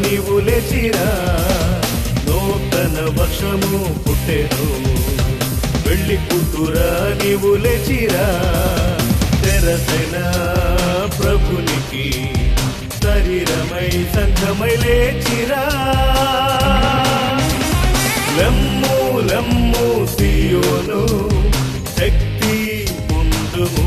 నీవు లేచిరా నూతన వర్షము పుట్టెను వెళ్ళి కూతురా నీవు లేచిరా తెరసెన ప్రభునికి శరీరమై సంఘమై లేచిరా లెమ్ము లెమ్ము సియోను శక్తి పొందుము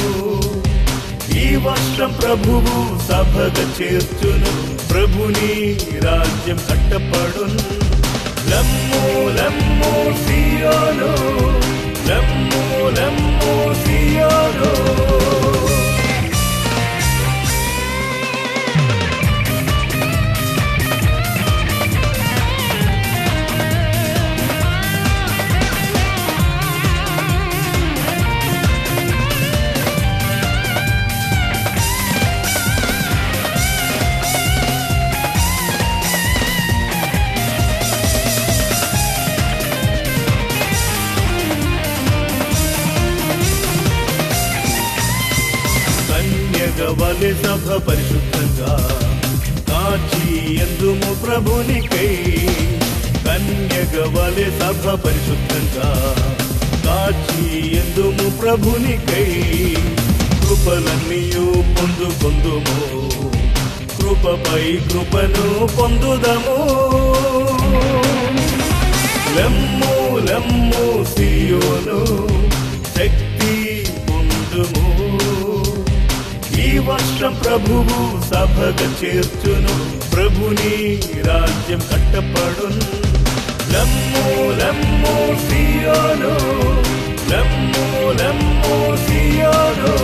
ఈ వర్షం ప్రభువు సభగ చేర్చును ప్రభుని రాజ్యం కట్టపడును లమ్ము లమ్ము సియోను లమ్ము లమ్ము సియోను కన్యగ వలె సభ పరిశుద్ధంగా కాచి ఎందుము ప్రభునికై కన్యగ వలె సభ పరిశుద్ధంగా కాచి ఎందుము ప్రభునికై కృపలన్నీయు పొందుకొందుము కృపపై కృపను పొందుదము లెమ్ము లెమ్ము సియోను శక్తి పొందుము ఈ వర్షం ప్రభువు సభగ చేర్చును ప్రభుని రాజ్యం కట్టపడును లమ్ము లమ్ము సియోను లమ్ము లమ్ము సియోను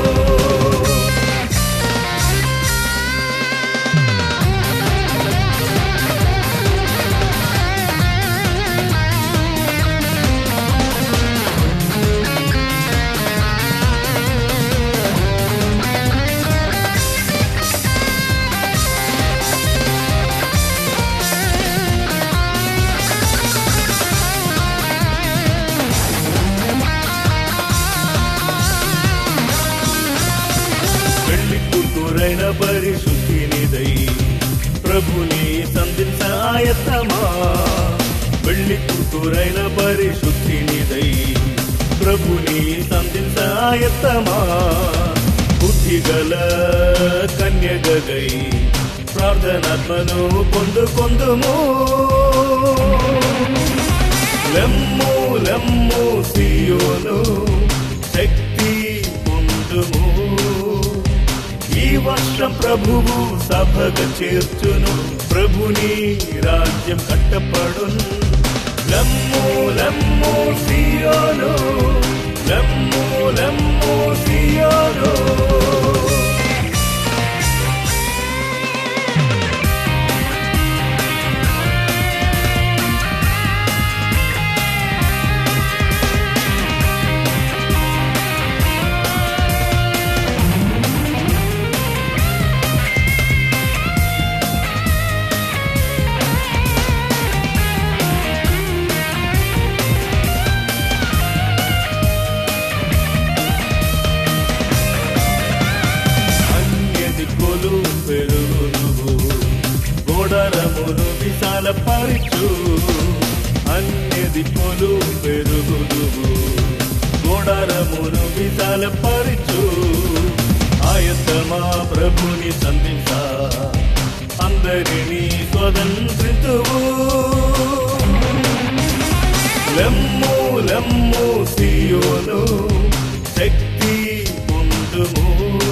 పెళ్లి కూతురైన పరిశుద్ధినిదై ప్రభుని సంధించాయతమా పెళ్లి కూతురైన పరిశుద్ధినిదై ప్రభుని సంధించాయతమా బుద్ధిగల కన్యగై ప్రార్థనాత్మను పొందుకొందుము లెమ్ము లెమ్ము సియోను శక్తి పొందుము ఈ వర్షం ప్రభువు సభగ చేర్చును ప్రభుని రాజ్యం కట్టపడును లమ్ము లమ్ము సియోను లమ్ము లమ్ము సియోను అన్యది కొలు పెరుగును గోడరమును విశాల పరిచు అన్యది కొలు పెరుగును గోడరమును విశాల పరిచు ఆయతమా ప్రభుని సంధించ అందరినీ స్వతంత్రితువు లెమ్ము లెమ్ము సియోను శక్తి పొందుము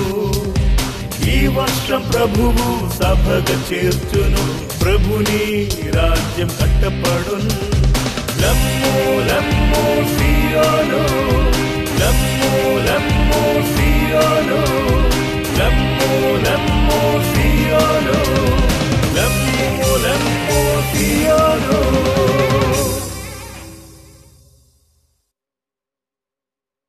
ఈ వర్షం ప్రభువు సభగ చేర్చును ప్రభుని రాజ్యం కట్టపడును లమ్ము లమ్ము సియోను లమ్ము లమ్ము సియోను లమ్ము లమ్ము సియోను లమ్ము లమ్ము సియోను